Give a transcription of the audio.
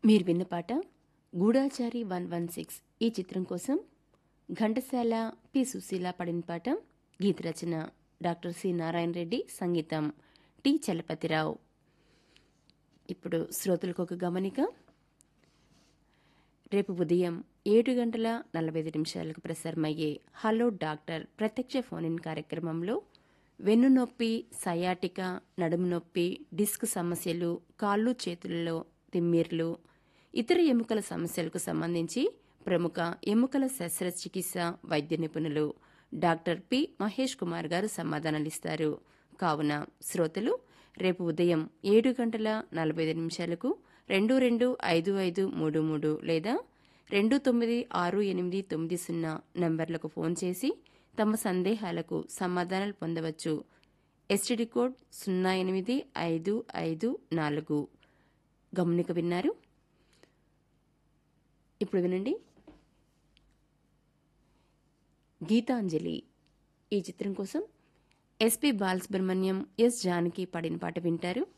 మీరు విన్న పాట గూఢాచారి వన్ వన్ సిక్స్ ఈ చిత్రం కోసం ఘంటసాల పి సుశీల పడిన పాట గీత రచన డాక్టర్ సి నారాయణ రెడ్డి సంగీతం టి చలపతిరావు ఇప్పుడు శ్రోతలకు ఒక గమనిక రేపు ఉదయం ఏడు గంటల నలభై ఐదు నిమిషాలకు ప్రసారమయ్యే హలో డాక్టర్ ప్రత్యక్ష ఫోన్ ఇన్ కార్యక్రమంలో వెన్ను నొప్పి సయాటిక నడుము నొప్పి డిస్క్ సమస్యలు కాళ్ళు చేతులలో తిమ్మిర్లు ఇతర ఎముకల సమస్యలకు సంబంధించి ప్రముఖ ఎముకల శస్త్రచికిత్స వైద్య నిపుణులు డాక్టర్ పి మహేష్ కుమార్ గారు సమాధానాలిస్తారు కావున శ్రోతలు రేపు ఉదయం ఏడు గంటల నలభై ఐదు నిమిషాలకు రెండు రెండు ఐదు ఐదు మూడు మూడు లేదా రెండు తొమ్మిది ఆరు ఎనిమిది తొమ్మిది సున్నా నంబర్లకు ఫోన్ చేసి తమ సందేహాలకు సమాధానాలు పొందవచ్చు ఎస్టీడీ కోడ్ సున్నా ఎనిమిది ఐదు ఐదు నాలుగు గమనిక విన్నారు ఇప్పుడు వినండి గీతాంజలి ఈ చిత్రం కోసం ఎస్పి బాలసుబ్రహ్మణ్యం ఎస్ జానకి పాడిన పాట వింటారు